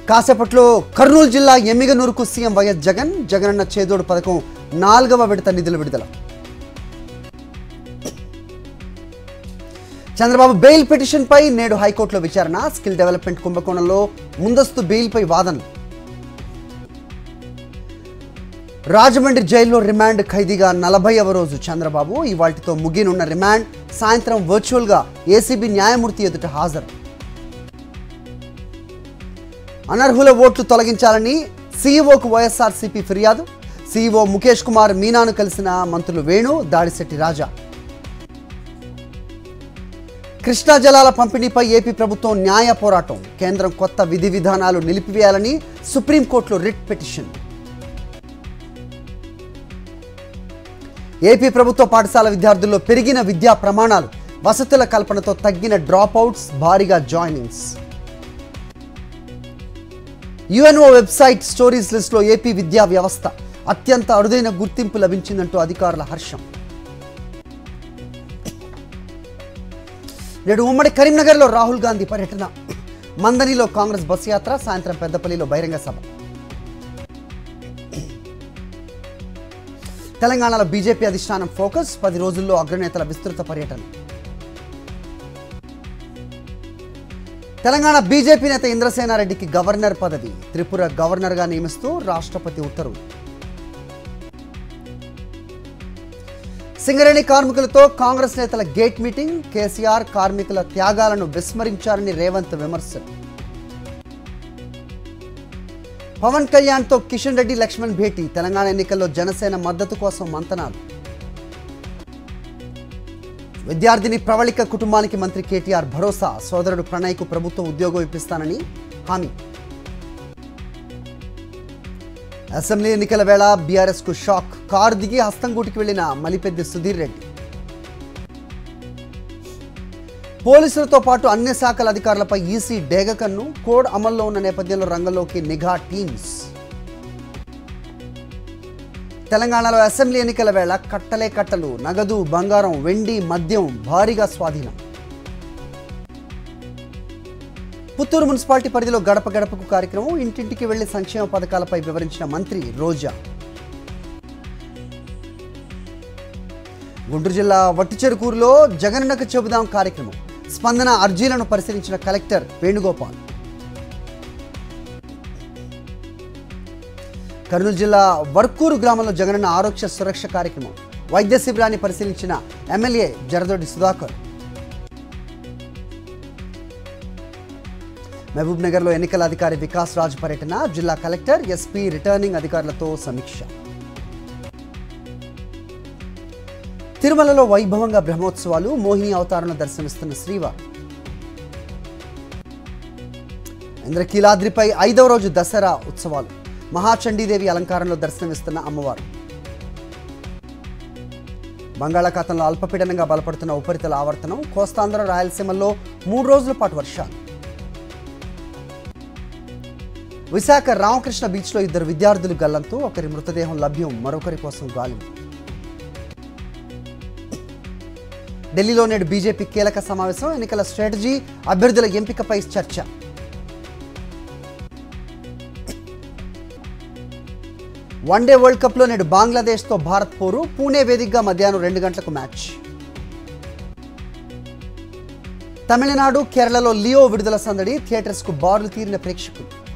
కాసేపట్లో కర్నూలు జిల్లా ఎమ్మిగనూరుకు సీఎం వైఎస్ జగన్ జగనన్న చేదోడు పథకం నాలుగవ విడత నిధుల విడుదల చంద్రబాబు బెయిల్ పిటిషన్పై నేడు హైకోర్టులో విచారణ స్కిల్ డెవలప్మెంట్ కుంభకోణంలో ముందస్తు బెయిల్పై వాదనలు రాజమండ్రి జైల్లో రిమాండ్ ఖైదీగా నలభైవ రోజు చంద్రబాబు ఇవాటితో ముగినున్న రిమాండ్ సాయంత్రం వర్చువల్గా ఏసీబీ న్యాయమూర్తి ఎదుట హాజరు అనర్హుల ఓట్లు తొలగించాలని సీఈఓకు వైఎస్ఆర్సీపీ ఫిర్యాదు సీఈఓ ముఖేష్ కుమార్ మీనాను కలిసిన మంత్రులు వేణు దాడిశెట్టి రాజా కృష్ణా జలాల పంపిణీపై ఏపీ ప్రభుత్వం న్యాయ పోరాటం కేంద్రం కొత్త విధి విధానాలు నిలిపివేయాలని సుప్రీంకోర్టులో రిట్ పిటిషన్ ఏపీ ప్రభుత్వ పాఠశాల విద్యార్థుల్లో పెరిగిన విద్యా ప్రమాణాలు వసతుల కల్పనతో తగ్గిన డ్రాప్అవుట్స్ భారీగా జాయినింగ్స్ యుఎన్ఓ వెబ్సైట్ స్టోరీస్ లిస్ట్లో ఏపీ విద్యా వ్యవస్థ అత్యంత అరుదైన గుర్తింపు లభించిందంటూ అధికారుల హర్షం నేడు ఉమ్మడి కరీంనగర్లో రాహుల్ గాంధీ పర్యటన మందనిలో కాంగ్రెస్ బస్సు యాత్ర సాయంత్రం పెద్దపల్లిలో బహిరంగ సభ తెలంగాణలో బీజేపీ అధిష్టానం ఫోకస్ పది రోజుల్లో అగ్రనేతల విస్తృత పర్యటన తెలంగాణ బీజేపీ నేత ఇంద్రసేనారెడ్డికి గవర్నర్ పదవి త్రిపుర గవర్నర్గా నియమిస్తూ రాష్ట్రపతి ఉత్తర్వులు సింగరేణి కార్మికులతో కాంగ్రెస్ నేతల గేట్ మీటింగ్ కేసీఆర్ కార్మికుల త్యాగాలను విస్మరించారని రేవంత్ విమర్శలు పవన్ కళ్యాణ్తో కిషన్ రెడ్డి లక్ష్మణ్ భేటీ తెలంగాణ ఎన్నికల్లో జనసేన మద్దతు కోసం మంతనాలు విద్యార్థిని ప్రవళిక కుటుంబానికి మంత్రి కేటీఆర్ భరోసా సోదరుడు ప్రణయ్కు ప్రభుత్వం ఉద్యోగం ఇప్పిస్తానని హామీ అసెంబ్లీ ఎన్నికల వేళ బీఆర్ఎస్ కు షాక్ కారు దిగి హస్తంగూటికి వెళ్లిన మలిపెద్ది సుధీర్ రెడ్డి పోలీసులతో పాటు అన్ని శాఖల అధికారులపై ఈసీ డేగకన్ను కోడ్ అమల్లో ఉన్న నేపథ్యంలో రంగంలోకి నిఘా టీమ్స్ తెలంగాణలో అసెంబ్లీ ఎన్నికల వేళ కట్టలే కట్టలు నగదు బంగారం వెండి మద్యం భారీగా స్వాధీనం పుత్తూరు మున్సిపాలిటీ పరిధిలో గడప గడపకు కార్యక్రమం ఇంటింటికి వెళ్లి సంక్షేమ పథకాలపై వివరించిన మంత్రి రోజా గుంటూరు జిల్లా వట్టిచెరుకూరులో జగనన్నకు చెబుదాం కార్యక్రమం స్పందన అర్జీలను పరిశీలించిన కలెక్టర్ వేణుగోపాల్ కర్నూలు జిల్లా వర్కూరు గ్రామంలో జగనన్న ఆరోగ్య సురక్ష కార్యక్రమం వైద్య శిబిరాన్ని పరిశీలించిన ఎమ్మెల్యే జరదొడ్డి సుధాకర్ మహబూబ్ నగర్లో ఎన్నికల అధికారి వికాస్ రాజ్ పర్యటన జిల్లా కలెక్టర్ ఎస్పీ రిటర్నింగ్ అధికారులతో సమీక్ష తిరుమలలో వైభవంగా బ్రహ్మోత్సవాలు మోహిని అవతారంలో దర్శనమిస్తున్న శ్రీవారు ఇంద్రకీలాద్రిపై ఐదవ రోజు దసరా ఉత్సవాలు మహాచండీదేవి అలంకారంలో దర్శనమిస్తున్న అమ్మవారు బంగాళాఖాతంలో అల్పపీడనంగా బలపడుతున్న ఉపరితల ఆవర్తనం కోస్తాంధ్ర రాయలసీమల్లో మూడు రోజుల పాటు వర్షాలు విశాఖ రామకృష్ణ బీచ్లో ఇద్దరు విద్యార్థులు గల్లంతూ ఒకరి మృతదేహం లభ్యం మరొకరి కోసం గాలింపు ఢిల్లీలో నేడు బీజేపీ కీలక సమావేశం ఎన్నికల స్ట్రాటజీ అభ్యర్థుల ఎంపికపై చర్చ వన్డే వరల్డ్ కప్లో నేడు బంగ్లాదేశ్తో భారత్ పోరు పూణే వేదికగా మధ్యాహ్నం రెండు గంటలకు మ్యాచ్ తమిళనాడు కేరళలో లియో విడుదల సందడి థియేటర్స్కు బారులు తీరిన ప్రేక్షకులు